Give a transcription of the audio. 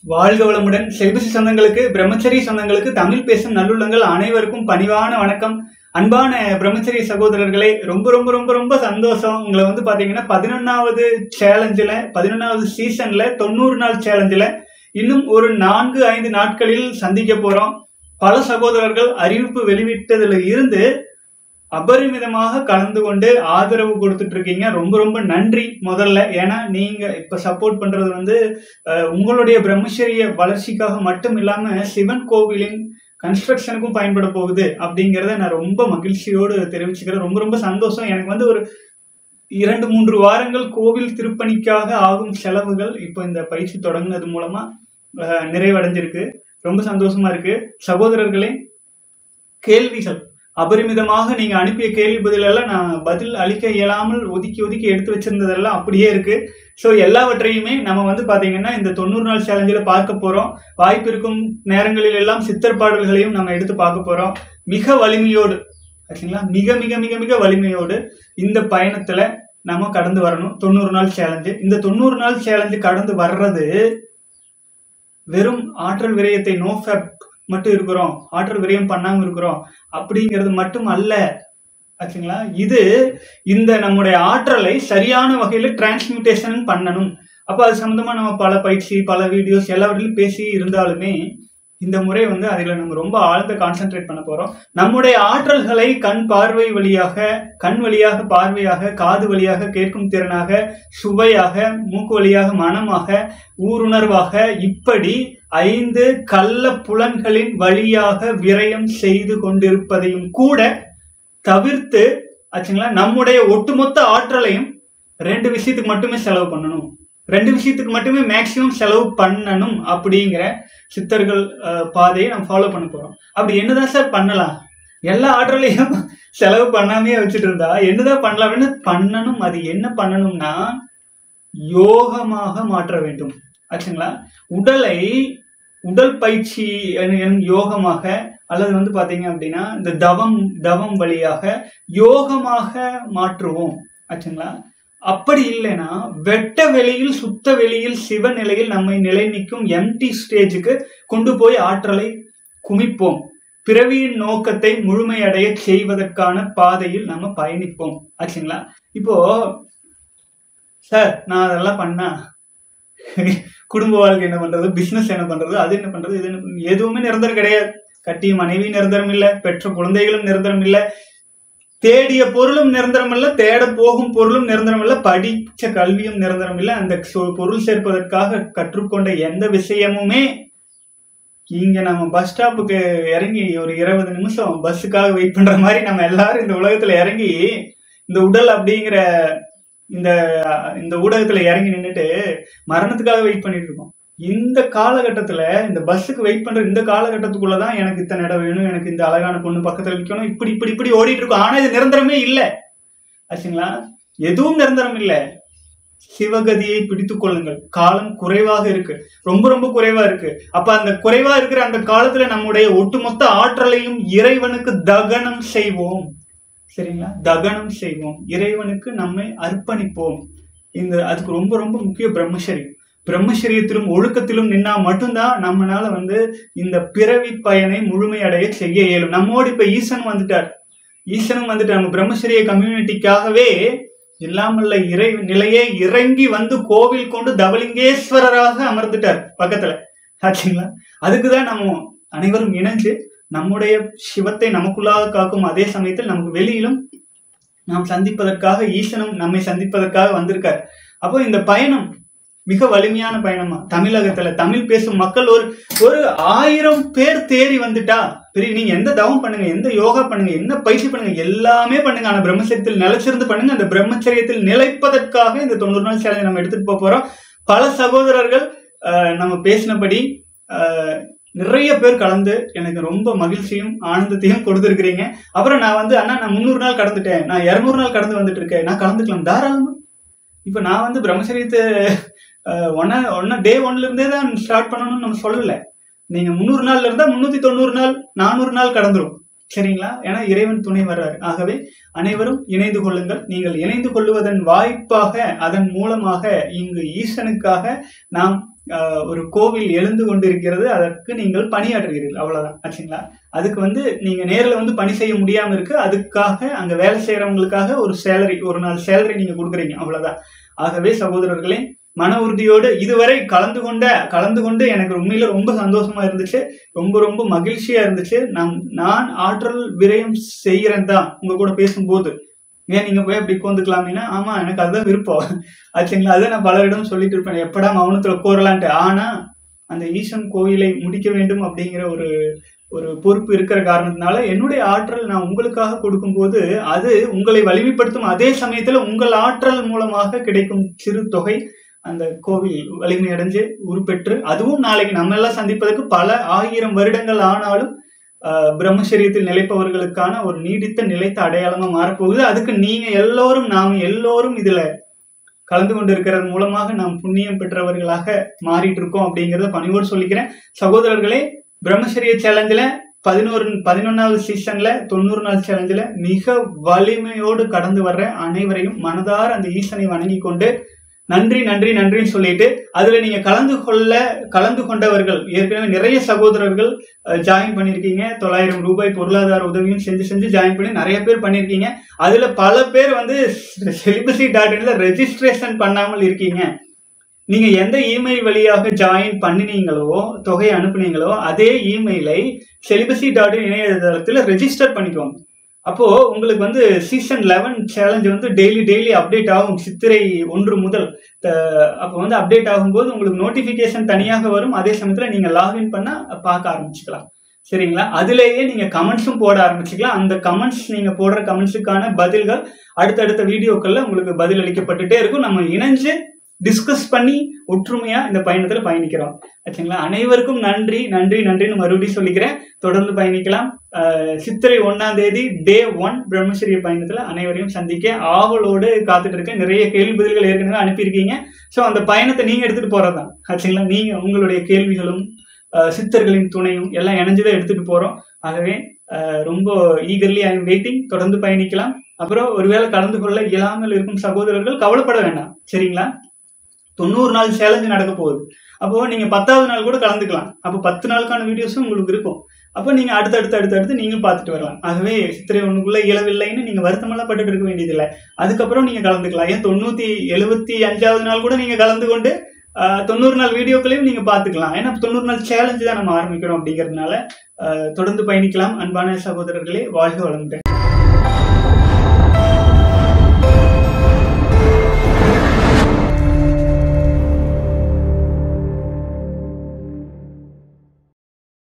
வாழ்க வளமுடன் செல்பசி சொந்தங்களுக்கு பிரம்மச்சரிய சொந்தங்களுக்கு தமிழ் பேசும் நல்லுள்ளங்கள் அனைவருக்கும் பணிவான வணக்கம் அன்பான பிரம்மச்சரிய சகோதரர்களே ரொம்ப ரொம்ப ரொம்ப ரொம்ப சந்தோஷம் உங்களை வந்து பாத்தீங்கன்னா பதினொன்னாவது சேலஞ்சில் பதினொன்னாவது சீசன்ல தொண்ணூறு நாள் சேலஞ்சில் இன்னும் ஒரு நான்கு ஐந்து நாட்களில் சந்திக்க போறோம் பல சகோதரர்கள் அறிவிப்பு வெளிவிட்டதுல இருந்து அபரிமிதமாக கலந்து கொண்டு ஆதரவு கொடுத்துட்டு இருக்கீங்க ரொம்ப ரொம்ப நன்றி முதல்ல ஏன்னா நீங்க இப்ப சப்போர்ட் பண்றது வந்து அஹ், உங்களுடைய பிரம்மச்சரிய வளர்ச்சிக்காக மட்டும் இல்லாம சிவன் கோவிலின் கன்ஸ்ட்ரக்ஷனுக்கும் பயன்பட போகுது அப்படிங்கிறத நான் ரொம்ப மகிழ்ச்சியோடு தெரிவிச்சுக்கிறேன் ரொம்ப ரொம்ப சந்தோஷம் எனக்கு வந்து ஒரு இரண்டு மூன்று வாரங்கள் கோவில் திருப்பணிக்காக ஆகும் செலவுகள் இப்போ இந்த பயிற்சி தொடங்குனது மூலமா அஹ், நிறைவடைஞ்சிருக்கு ரொம்ப சந்தோஷமா இருக்கு சகோதரர்களே கேள்விகள் அபரிமிதமாக நீங்க அனுப்பிய கேள்வி பதிலெல்லாம் நான் பதில் அளிக்க இயலாமல் ஒதுக்கி ஒதுக்கி எடுத்து வச்சிருந்ததெல்லாம் அப்படியே இருக்கு ஸோ எல்லாவற்றையுமே நம்ம வந்து பாத்தீங்கன்னா இந்த தொண்ணூறு நாள் சேலஞ்சில் பார்க்க போறோம் வாய்ப்பு இருக்கும் நேரங்களில் எல்லாம் சித்தர் பாடல்களையும் நம்ம எடுத்து பார்க்க போறோம் மிக வலிமையோடு ஆச்சுங்களா மிக மிக மிக மிக வலிமையோடு இந்த பயணத்துல நம்ம கடந்து வரணும் தொண்ணூறு நாள் சேலஞ்சு இந்த தொண்ணூறு நாள் சேலஞ்சு கடந்து வர்றது வெறும் ஆற்றல் விரயத்தை நோ ஃபேப் மட்டும் இருக்கிறோம் ஆற்றல் விரயம் பண்ணாம இருக்கிறோம் அப்படிங்கிறது மட்டும் அல்ல ஆச்சுங்களா இது இந்த நம்முடைய ஆற்றலை சரியான வகையில டிரான்ஸ்மிட்டேஷன் பண்ணணும் அப்ப அது சம்பந்தமா நம்ம பல பயிற்சி பல வீடியோஸ் எல்லாவற்றிலும் பேசி இருந்தாலுமே இந்த முறை வந்து அதில் நம்ம ரொம்ப ஆழ்ந்த கான்சென்ட்ரேட் பண்ண போறோம் நம்முடைய ஆற்றல்களை கண் பார்வை வழியாக கண் வழியாக பார்வையாக காது வழியாக கேட்கும் திறனாக சுவையாக மூக்கு வழியாக மனமாக ஊருணர்வாக இப்படி ஐந்து கள்ள புலன்களின் வழியாக விரயம் செய்து கொண்டிருப்பதையும் கூட தவிர்த்து ஆச்சுங்களா நம்முடைய ஒட்டுமொத்த ஆற்றலையும் ரெண்டு விஷயத்துக்கு மட்டுமே செலவு பண்ணணும் ரெண்டு விஷயத்துக்கு மட்டுமே மேக்சிமம் செலவு பண்ணணும் அப்படிங்கிற சித்தர்கள் அஹ், பாதையை நம்ம ஃபாலோ பண்ண போறோம் அப்படி என்னதான் சார் பண்ணலாம் எல்லா ஆற்றலையும் செலவு பண்ணாமே வச்சுட்டு இருந்தா என்னதான் பண்ணலாம் அப்படின்னு பண்ணணும் அது என்ன பண்ணணும்னா யோகமாக மாற்ற வேண்டும் ஆச்சுங்களா உடலை உடல் பயிற்சி எனும் எனும் யோகமாக அல்லது வந்து பாத்தீங்க அப்படின்னா இந்த தவம் தவம் வழியாக யோகமாக மாற்றுவோம் ஆச்சுங்களா அப்படி இல்லைன்னா வெட்ட வெளியில் சுத்த வெளியில் சிவ நிலையில் நம்மை நிலை நிற்கும் எம்டி ஸ்டேஜுக்கு கொண்டு போய் ஆற்றலை குமிப்போம் பிறவியின் நோக்கத்தை முழுமையடைய செய்வதற்கான பாதையில் நம்ம பயணிப்போம் ஆச்சுங்களா இப்போ சார் நான் அதெல்லாம் பண்ணா குடும்ப வாழ்க்கை என்ன பண்றது பிசினஸ் என்ன பண்றது அது என்ன பண்றது இது என்ன பண்றது? எதுவுமே நிரந்தரம் கிடையாது கட்டிய மனைவி நிரந்தரம் இல்ல பெற்ற குழந்தைகளும் நிரந்தரம் இல்ல தேடிய பொருளும் நிரந்தரம் இல்ல தேட போகும் பொருளும் நிரந்தரம் இல்ல படிச்ச கல்வியும் நிரந்தரம் இல்ல அந்த சொ- பொருள் சேர்ப்பதற்காக கற்றுக்கொண்ட எந்த விஷயமுமே இங்க நம்ம பஸ் ஸ்டாப்புக்கு இறங்கி ஒரு இருபது நிமிஷம் பஸ்ஸுக்காக வெயிட் பண்ற மாதிரி நம்ம எல்லாரும் இந்த உலகத்துல இறங்கி இந்த உடல் அப்படிங்கிற இந்த இந்த ஊடகத்துல இறங்கி நின்றுட்டு மரணத்துக்காக வெயிட் பண்ணிட்டு இருக்கோம் இந்த காலகட்டத்துல இந்த பஸ்ஸுக்கு வெயிட் பண்ற இந்த காலகட்டத்துக்குள்ளதான் எனக்கு இத்தனை இடம் வேணும் எனக்கு இந்த அழகான பொண்ணு பக்கத்துல நிக்கணும் இப்படி இப்படி இப்படி ஓடிட்டு இருக்கோம் ஆனா இது நிரந்தரமே இல்ல ஆச்சுங்களா எதுவும் நிரந்தரம் இல்ல சிவகதியை பிடித்துக் கொள்ளுங்கள் காலம் குறைவாக இருக்கு ரொம்ப ரொம்ப குறைவா இருக்கு அப்ப அந்த குறைவா இருக்கிற அந்த காலத்துல நம்முடைய ஒட்டுமொத்த ஆற்றலையும் இறைவனுக்கு தகனம் செய்வோம் சரிங்களா தகனம் செய்வோம் இறைவனுக்கு நம்மை அர்ப்பணிப்போம் இந்த அதுக்கு ரொம்ப ரொம்ப முக்கிய பிரம்மச்சரியம் பிரம்மச்சரியத்திலும் ஒழுக்கத்திலும் நின்னா மட்டும்தான் நம்மனால வந்து இந்த பிறவி பயனை முழுமையடைய செய்ய இயலும் நம்மோடு இப்ப ஈசன் வந்துட்டார் ஈசனும் வந்துட்டு நம்ம பிரம்மச்சரிய கம்யூனிட்டிக்காகவே இல்லாமல்ல இறை நிலையே இறங்கி வந்து கோவில் கொண்டு தவலிங்கேஸ்வரராக அமர்ந்துட்டார் பக்கத்துல ஆச்சுங்களா அதுக்குதான் நம்ம அனைவரும் இணைஞ்சு நம்முடைய சிவத்தை நமக்குள்ளாக காக்கும் அதே சமயத்தில் நமக்கு வெளியிலும் நாம் சந்திப்பதற்காக ஈசனும் நம்மை சந்திப்பதற்காக வந்திருக்கார் அப்போ இந்த பயணம் மிக வலிமையான பயணமா தமிழகத்துல தமிழ் பேசும் மக்கள் ஒரு ஒரு ஆயிரம் பேர் தேறி வந்துட்டா பெரிய நீங்க எந்த தவம் பண்ணுங்க எந்த யோகா பண்ணுங்க என்ன பயிற்சி பண்ணுங்க எல்லாமே பண்ணுங்க ஆனா பிரம்மச்சரியத்தில் நிலைச்சிருந்து பண்ணுங்க அந்த பிரம்மச்சரியத்தில் நிலைப்பதற்காக இந்த தொண்ணூறு நாள் சேலஞ்சை நம்ம எடுத்துட்டு போக போறோம் பல சகோதரர்கள் அஹ், நம்ம பேசினபடி அஹ், நிறைய பேர் கலந்து எனக்கு ரொம்ப மகிழ்ச்சியும் ஆனந்தத்தையும் கொடுத்துருக்கிறீங்க அப்புறம் நான் வந்து அண்ணா நான் முந்நூறு நாள் கடந்துட்டேன் நான் இரநூறு நாள் கடந்து வந்துட்டு இருக்கேன் நான் கலந்துக்கலாம் தாராளமா இப்போ நான் வந்து பிரம்மச்சரியத்தை ஒன்னா ஒன்னா டே ஒன்ல இருந்தே தான் ஸ்டார்ட் பண்ணணும்னு நம்ம சொல்லல நீங்க முந்நூறு நாள்ல இருந்தா முன்னூத்தி தொண்ணூறு நாள் நானூறு நாள் கடந்துரும் சரிங்களா ஏன்னா இறைவன் துணை வர்றாரு ஆகவே அனைவரும் இணைந்து கொள்ளுங்கள் நீங்கள் இணைந்து கொள்ளுவதன் வாய்ப்பாக அதன் மூலமாக இங்கு ஈசனுக்காக நாம் ஆஹ், ஒரு கோவில் எழுந்து கொண்டிருக்கிறது அதற்கு நீங்கள் பணியாற்றுகிறீர்கள் அவ்வளவுதான் ஆச்சுங்களா அதுக்கு வந்து நீங்க நேர்ல வந்து பணி செய்ய முடியாம இருக்கு அதுக்காக அங்க வேலை செய்யறவங்களுக்காக ஒரு சேலரி ஒரு நாள் சேலரி நீங்க கொடுக்குறீங்க அவ்வளவுதான் ஆகவே சகோதரர்களே மன உறுதியோடு இதுவரை கலந்து கொண்ட கலந்து கொண்டு எனக்கு உண்மையில ரொம்ப சந்தோஷமா இருந்துச்சு ரொம்ப ரொம்ப மகிழ்ச்சியா இருந்துச்சு நான் நான் ஆற்றல் விரயம் செய்கிறேன் தான் உங்க கூட பேசும்போது ஏன் நீங்க போய் அப்படி உட்காந்துக்கலாம்னா ஆமா எனக்கு அதுதான் விருப்பம் ஆச்சுங்களா அதை நான் பலரிடம் சொல்லிட்டு இருப்பேன் எப்படா மௌனத்துல கோரலான்ட்டு ஆனா அந்த ஈசன் கோயிலை முடிக்க வேண்டும் அப்படிங்கிற ஒரு ஒரு பொறுப்பு இருக்கிற காரணத்தினால என்னுடைய ஆற்றல் நான் உங்களுக்காக கொடுக்கும்போது அது உங்களை வலிமைப்படுத்தும் அதே சமயத்துல உங்கள் ஆற்றல் மூலமாக கிடைக்கும் சிறு தொகை அந்த கோவில் வலிமை அடைஞ்சு உருப்பெற்று அதுவும் நாளைக்கு நம்ம எல்லாம் சந்திப்பதற்கு பல ஆயிரம் வருடங்கள் ஆனாலும் ஆஹ், பிரம்மச்சரியத்தில் நிலைப்பவர்களுக்கான ஒரு நீடித்த நிலைத்த அடையாளமா மாறப்போகுது அதுக்கு நீங்க எல்லோரும் நாம் எல்லோரும் இதுல கலந்து கொண்டிருக்கிறது மூலமாக நாம் புண்ணியம் பெற்றவர்களாக மாறிட்டு இருக்கோம் அப்படிங்கறத பணிவோடு சொல்லிக்கிறேன் சகோதரர்களே பிரம்மச்சரிய சேலஞ்சில் பதினோரு பதினொன்னாவது சீசன்ல தொண்ணூறு நாள் சேலஞ்சில் மிக வலிமையோடு கடந்து வர்ற அனைவரையும் மனதார அந்த ஈசனை வணங்கி கொண்டு நன்றி நன்றி நன்றின்னு சொல்லிட்டு அதுல நீங்க கலந்து கொள்ள கலந்து கொண்டவர்கள் ஏற்கனவே நிறைய சகோதரர்கள் ஜாயின் பண்ணியிருக்கீங்க தொள்ளாயிரம் ரூபாய் பொருளாதார உதவியும் செஞ்சு செஞ்சு ஜாயின் பண்ணி நிறைய பேர் பண்ணியிருக்கீங்க அதுல பல பேர் வந்து செலிபசி டாட் இன்ல ரெஜிஸ்ட்ரேஷன் பண்ணாமல் இருக்கீங்க நீங்க எந்த இமெயில் வழியாக ஜாயின் பண்ணினீங்களோ தொகை அனுப்புனீங்களோ அதே இமெயிலை செலிபசி டாட் இன் இணையதளத்தில் ரெஜிஸ்டர் பண்ணிக்கோங்க அப்போ உங்களுக்கு வந்து சீசன் லெவன் சேலஞ்ச் வந்து டெய்லி டெய்லி அப்டேட் ஆகும் சித்திரை ஒன்று முதல் த- அப்போ வந்து அப்டேட் ஆகும்போது உங்களுக்கு நோட்டிஃபிகேஷன் தனியாக வரும் அதே சமயத்தில் நீங்க லாகின் பண்ண பார்க்க ஆரம்பிச்சுக்கலாம் சரிங்களா அதுலேயே நீங்க கமெண்ட்ஸும் போட ஆரம்பிச்சுக்கலாம் அந்த கமெண்ட்ஸ் நீங்க போடுற கமெண்ட்ஸுக்கான பதில்கள் அடுத்தடுத்த வீடியோக்கள்ல உங்களுக்கு பதில் அளிக்கப்பட்டுட்டே இருக்கும் நம்ம இணைஞ்சு டிஸ்கஸ் பண்ணி ஒற்றுமையா இந்த பயணத்துல பயணிக்கிறோம் ஆச்சுங்களா அனைவருக்கும் நன்றி நன்றி நன்றின்னு மறுபடியும் சொல்லிக்கிறேன் தொடர்ந்து பயணிக்கலாம் அஹ் சித்திரை ஒன்னாம் தேதி டே ஒன் பிரம்மச்சரிய பயணத்துல அனைவரையும் சந்திக்க ஆவலோடு காத்துட்டு இருக்கேன் நிறைய கேள்வி பதில்கள் ஏற்கனவே அனுப்பியிருக்கீங்க ஸோ அந்த பயணத்தை நீங்க எடுத்துட்டு போறதுதான் ஆச்சுங்களா நீங்க உங்களுடைய கேள்விகளும் அஹ் சித்தர்களின் துணையும் எல்லாம் இணைஞ்சுதான் எடுத்துட்டு போறோம் ஆகவே அஹ் ரொம்ப ஈகர்லி ஐ எம் வெயிட்டிங் தொடர்ந்து பயணிக்கலாம் அப்புறம் ஒருவேளை கலந்து கொள்ள இயலாமல் இருக்கும் சகோதரர்கள் கவலைப்பட வேண்டாம் சரிங்களா தொண்ணூறு நாள் சேலஞ்சு நடக்க போகுது அப்போ நீங்க பத்தாவது நாள் கூட கலந்துக்கலாம் அப்போ பத்து நாளுக்கான வீடியோஸும் உங்களுக்கு இருக்கும் அப்போ நீங்க அடுத்தடுத்து அடுத்தடுத்து நீங்க பார்த்துட்டு வரலாம் ஆகவே சித்திரை ஒண்ணுக்குள்ள இயலவில்லைன்னு நீங்க வருத்தமெல்லாம் பட்டுட்டு இருக்க வேண்டியதில்லை அதுக்கப்புறம் நீங்க கலந்துக்கலாம் ஏன் தொண்ணூத்தி எழுபத்தி அஞ்சாவது நாள் கூட நீங்க கலந்து கொண்டு ஆஹ், தொண்ணூறு நாள் வீடியோக்களையும் நீங்க பார்த்துக்கலாம் ஏன்னா தொண்ணூறு நாள் சேலஞ்சு தான் நம்ம ஆரம்பிக்கிறோம் அப்படிங்கிறதுனால ஆஹ், தொடர்ந்து பயணிக்கலாம் அன்பான சகோதரர்களே வாழ்க வளமுடன்